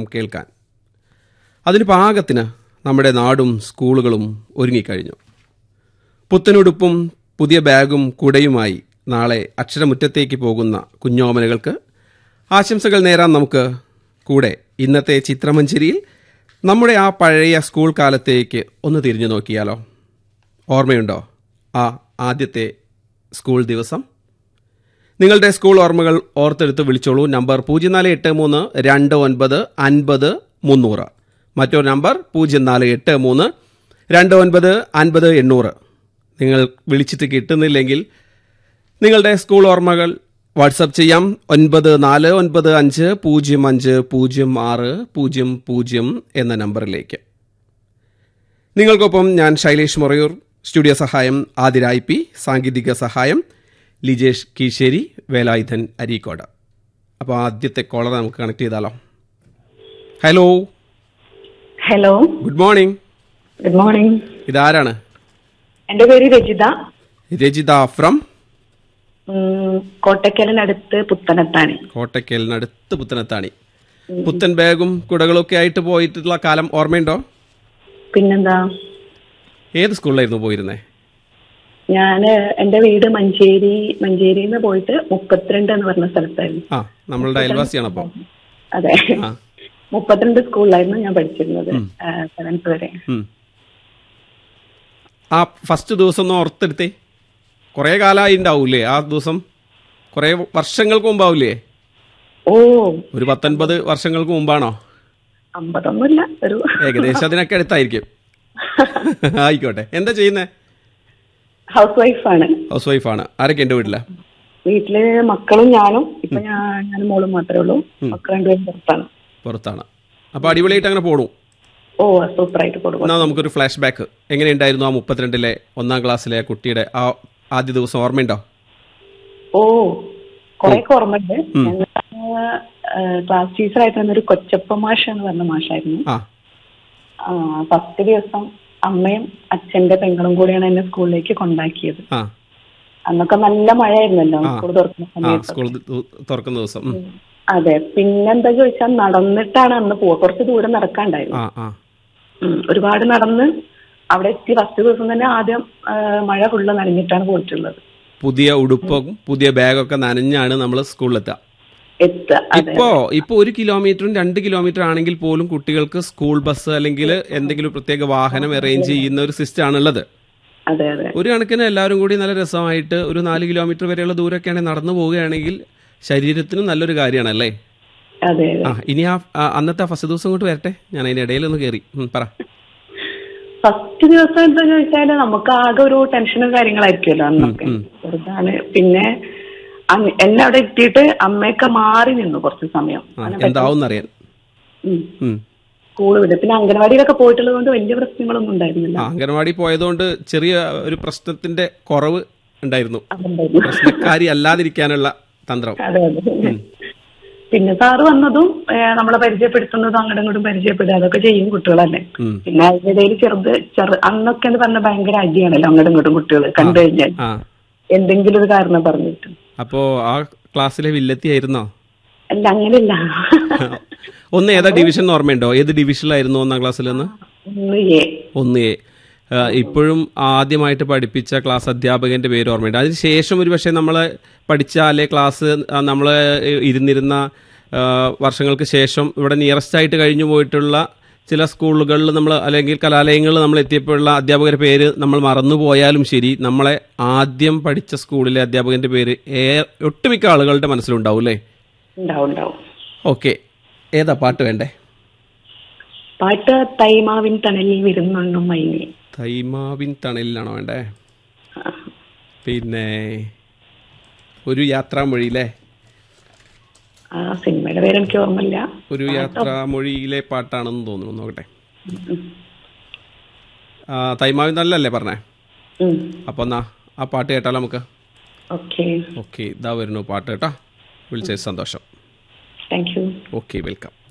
കേൾക്കാൻ അതിന് പാകത്തിന് നമ്മുടെ നാടും സ്കൂളുകളും ഒരുങ്ങിക്കഴിഞ്ഞു പുത്തനുടുപ്പും പുതിയ ബാഗും കുടയുമായി നാളെ അക്ഷരമുറ്റത്തേക്ക് പോകുന്ന കുഞ്ഞോമനകൾക്ക് ആശംസകൾ നേരാൻ നമുക്ക് കൂടെ ഇന്നത്തെ ചിത്രമഞ്ചേരിയിൽ നമ്മുടെ ആ പഴയ സ്കൂൾ കാലത്തേക്ക് ഒന്ന് തിരിഞ്ഞു നോക്കിയാലോ ഓർമ്മയുണ്ടോ ആ ആദ്യത്തെ സ്കൂൾ ദിവസം നിങ്ങളുടെ സ്കൂൾ ഓർമ്മകൾ ഓർത്തെടുത്ത് വിളിച്ചോളൂ നമ്പർ പൂജ്യം നാല് എട്ട് മൂന്ന് രണ്ട് ഒൻപത് അൻപത് മുന്നൂറ് മറ്റൊരു നമ്പർ പൂജ്യം നാല് എട്ട് മൂന്ന് രണ്ട് ഒൻപത് അൻപത് എണ്ണൂറ് നിങ്ങൾ വിളിച്ചിട്ട് കിട്ടുന്നില്ലെങ്കിൽ നിങ്ങളുടെ സ്കൂൾ ഓർമ്മകൾ വാട്സപ്പ് ചെയ്യാം ഒൻപത് നാല് ഒൻപത് അഞ്ച് പൂജ്യം അഞ്ച് പൂജ്യം ആറ് പൂജ്യം പൂജ്യം എന്ന നമ്പറിലേക്ക് നിങ്ങൾക്കൊപ്പം ഞാൻ ശൈലേഷ് മൊറയൂർ സ്റ്റുഡിയോ സഹായം ആതിരായി പി സാങ്കേതിക സഹായം ലിജേഷ് കീശേരി വേലായുധൻ അരീക്കോട് അപ്പോൾ ആദ്യത്തെ കോളർ നമുക്ക് കണക്ട് ചെയ്താലോ hello hello good morning good morning ഇതാരാണ് എന്റെ പേര് രജിത രജിത ഫ്രം ഉം, കോട്ടയ്ക്കലിനടുത്ത് പുത്തനത്താണി കോട്ടയ്ക്കലിനടുത്ത് പുത്തനത്താണി പുത്തൻ ബാഗും കുടകളും ഒക്കെ ആയിട്ട് പോയിട്ടുള്ള കാലം ഓർമ്മയുണ്ടോ പിന്നെന്താ ഏത് സ്കൂളിലായിരുന്നു പോയിരുന്നേ ഞാന് എന്റെ വീട് മഞ്ചേരി മഞ്ചേരിയിൽ നിന്ന് പോയിട്ട് മുപ്പത്തിരണ്ട് എന്ന് പറഞ്ഞ സ്ഥലത്തായിരുന്നു ആ നമ്മളുടെ അയൽവാസിയാണ് അപ്പോൾ അതെ ആ മുപ്പത്തിരണ്ട് സ്കൂളിലായിരുന്നു ഞാൻ പഠിച്ചിരുന്നത് സെവൻത്ത് വരെ ഉം. ആ ഫസ്റ്റ് ദിവസം ഒന്ന് ഓർത്തെടുത്തേ കുറേ കാലമായി ഉണ്ടാവൂലേ ആ ദിവസം കുറേ വർഷങ്ങൾക്ക് മുമ്പാവൂലേ ഓ ഒരു പത്തൊൻപത് വർഷങ്ങൾക്ക് മുമ്പാണോ അമ്പതൊന്നുമില്ല ഒരു ഏകദേശം അതിനൊക്കെ അടുത്തായിരിക്കും ആയിക്കോട്ടെ എന്താ ചെയ്യുന്നേ ഹൗസ് വൈഫാണ് ഹൗസ് വൈഫാണ് ആരൊക്കെ എൻ്റെ വീട്ടിലാ വീട്ടില് മക്കളും ഞാനും ഇപ്പൊ ഞാൻ ഞാനും മോളും മാത്രമേ ഉള്ളൂ മക്കൾ രണ്ടുപേരും പുറത്താണ് പുറത്താണ് അപ്പോൾ അടിപൊളിയായിട്ട് അങ്ങനെ പോണു ഓ സൂപ്പറായിട്ട് കൊടുക്കും എന്നാൽ നമുക്കൊരു ഫ്ലാഷ് ബാക്ക് എങ്ങനെയുണ്ടായിരുന്നു ആ മുപ്പത്തിരണ്ടിലെ ഒന്നാം ക്ലാസ്സിലെ കുട്ടിയുടെ ആ ആദ്യ ദിവസം ഓർമ്മയുണ്ടോ ഓ കൊറേ ഓർമ്മയുണ്ട് ഞങ്ങൾ ക്ലാസ് ടീച്ചർ ആയിട്ട് ഒരു കൊച്ചപ്പ മാഷ എന്ന് പറഞ്ഞ മാഷായിരുന്നു ആ ഫസ്റ്റ് ദിവസം അമ്മയും അച്ഛന്റെ പെങ്ങളും കൂടിയാണ് എന്നെ സ്കൂളിലേക്ക് കൊണ്ടാക്കിയത് ആ അന്നൊക്കെ നല്ല മഴയായിരുന്നല്ലോ ആ. സ്കൂൾ തുറക്കുന്ന ആ സമയത്ത് സ്കൂൾ തുറക്കുന്ന ദിവസം ഉം. അതെ പിന്നെന്താ ചോദിച്ചാൽ നടന്നിട്ടാണ് അന്ന് പോവുക കുറച്ച് ദൂരം നടക്കാണ്ടായിരുന്നു ആ ആ ഉം, ഒരുപാട് നടന്ന് അവിടെ എത്തി ഫസ്റ്റ് ദിവസം തന്നെ ആദ്യം ആ, മഴ ഫുള്ള് നനഞ്ഞിട്ടാണ് പോയിട്ടുള്ളത് പുതിയ ഉടുപ്പും പുതിയ ബാഗൊക്കെ നനഞ്ഞാണ് നമ്മൾ സ്കൂളിലെത്തുക എത്തുക അതെ ഇപ്പോ ഇപ്പൊ ഒരു കിലോമീറ്ററും രണ്ട് കിലോമീറ്റർ ആണെങ്കിൽ പോലും കുട്ടികൾക്ക് സ്കൂൾ ബസ് അല്ലെങ്കിൽ എന്തെങ്കിലും പ്രത്യേക വാഹനം അറേഞ്ച് ചെയ്യുന്ന ഒരു സിസ്റ്റം ആണുള്ളത് അതെ അതെ ഒരു കണക്കിന് എല്ലാവരും കൂടി നല്ല രസമായിട്ട് ഒരു നാല് കിലോമീറ്റർ വരെയുള്ള ദൂരമൊക്കെയാണെങ്കിൽ നടന്നു പോവുകയാണെങ്കിൽ ശരീരത്തിനും നല്ലൊരു കാര്യമാണല്ലേ അതെ അതെ ആ ഇനി ആ ആ, അന്നത്തെ ഫസ്റ്റ് ദിവസം കൊണ്ട് വരട്ടെ ഞാൻ അതിന്റെ ഇടയിൽ ഒന്ന് കയറി ഉം, പറ ഫസ്റ്റ് ദിവസം എന്താ ചോദിച്ചാല് നമുക്ക് ആകെ ഒരു ടെൻഷനും കാര്യങ്ങളായിരിക്കുമല്ലോ അന്നൊക്കെ ചെറുതാണ് പിന്നെ അങ് എന്നെ അവിടെ എത്തിയിട്ട് അമ്മയൊക്കെ മാറി നിന്നു കുറച്ച് സമയം ആ, എന്താവും അറിയാൻ ഉം. സ്കൂൾ വിട് പിന്നെ അംഗനവാടിയിലൊക്കെ പോയിട്ടുള്ളത് കൊണ്ട് വലിയ പ്രശ്നങ്ങളൊന്നും ഉണ്ടായിരുന്നില്ല ആ അംഗനവാടി പോയതുകൊണ്ട് ചെറിയ ഒരു പ്രശ്നത്തിന്റെ കുറവ് ഉണ്ടായിരുന്നു അതുണ്ടായിരുന്നു പ്രശ്നക്കാരി അല്ലാതിരിക്കാനുള്ള തന്ത്രം അതെ അതെ പിന്നെ സാറ് വന്നതും ഏഹ്, നമ്മളെ പരിചയപ്പെടുത്തുന്നതും അങ്ങോട്ടും ഇങ്ങോട്ടും പരിചയപ്പെടുക അതൊക്കെ ചെയ്യും കുട്ടികളല്ലേ ഉം. പിന്നെ അതിനിടയിൽ ചെറുത് ചെറു അന്നൊക്കെ എന്ന് പറഞ്ഞ ഭയങ്കര അടിയാണല്ലോ അങ്ങോട്ടും ഇങ്ങോട്ടും കുട്ടികൾ കണ്ടു കഴിഞ്ഞാൽ ആ എന്തെങ്കിലും ഒരു കാരണം പറഞ്ഞിട്ട് അപ്പോ ആ ക്ലാസ്സിലെ വില്ലത്തി ആയിരുന്നോ അല്ല അങ്ങനെയല്ല ഒന്ന് ഏതാ ഡിവിഷൻ എന്ന് ഓർമ്മയുണ്ടോ ഏത് ഡിവിഷനിലായിരുന്നു ഒന്നാം ക്ലാസ്സിൽ നിന്ന് ഒന്ന് എ ഒന്ന് എ ആ, ഇപ്പോഴും ആദ്യമായിട്ട് പഠിപ്പിച്ച ക്ലാസ് അധ്യാപകന്റെ പേര് ഓർമ്മയുണ്ട് അതിനുശേഷം ഒരു പക്ഷേ നമ്മൾ പഠിച്ച അല്ലെ ക്ലാസ് നമ്മൾ ഇരുന്നിരുന്ന ആ, വർഷങ്ങൾക്ക് ശേഷം ഇവിടെ നിയറസ്റ്റ് ആയിട്ട് കഴിഞ്ഞു പോയിട്ടുള്ള ചില സ്കൂളുകളിൽ നമ്മൾ അല്ലെങ്കിൽ കലാലയങ്ങളിൽ നമ്മൾ എത്തിയപ്പോഴുള്ള അധ്യാപകരുടെ പേര് നമ്മൾ മറന്നുപോയാലും ശരി നമ്മളെ ആദ്യം പഠിച്ച സ്കൂളിലെ അധ്യാപകന്റെ പേര് ഏ- ഒട്ടുമിക്ക ആളുകളുടെ മനസ്സിലുണ്ടാവും അല്ലേ ഉണ്ടാവും ഉണ്ടാവും ഓക്കെ ഏതാ പാട്ട് വേണ്ടേ പാട്ട് തൈമാവിൻ തണലിൽ വിരുന്നുണ്ണും മൈനി തൈമാവിൻ തണലിലാണോ വേണ്ടേ പിന്നെ ഒരു യാത്രാമൊഴിയിലെ ആ സിനിമയുടെ പേര് എനിക്ക് ഓർമ്മയില്ല ഒരു യാത്രാമൊഴിയിലെ പാട്ടാണെന്ന് തോന്നുന്നു നോക്കട്ടെ ആ, തൈമാവിൻ തണലല്ലേ പറഞ്ഞേ അപ്പോൾ എന്നാ ആ പാട്ട് കേട്ടാലോ നമുക്ക് ഓക്കെ ഓക്കെ ഇതാ വരുന്നു പാട്ട് കേട്ടോ വിളിച്ചത് സന്തോഷം താങ്ക് യു ഓക്കെ വെൽക്കം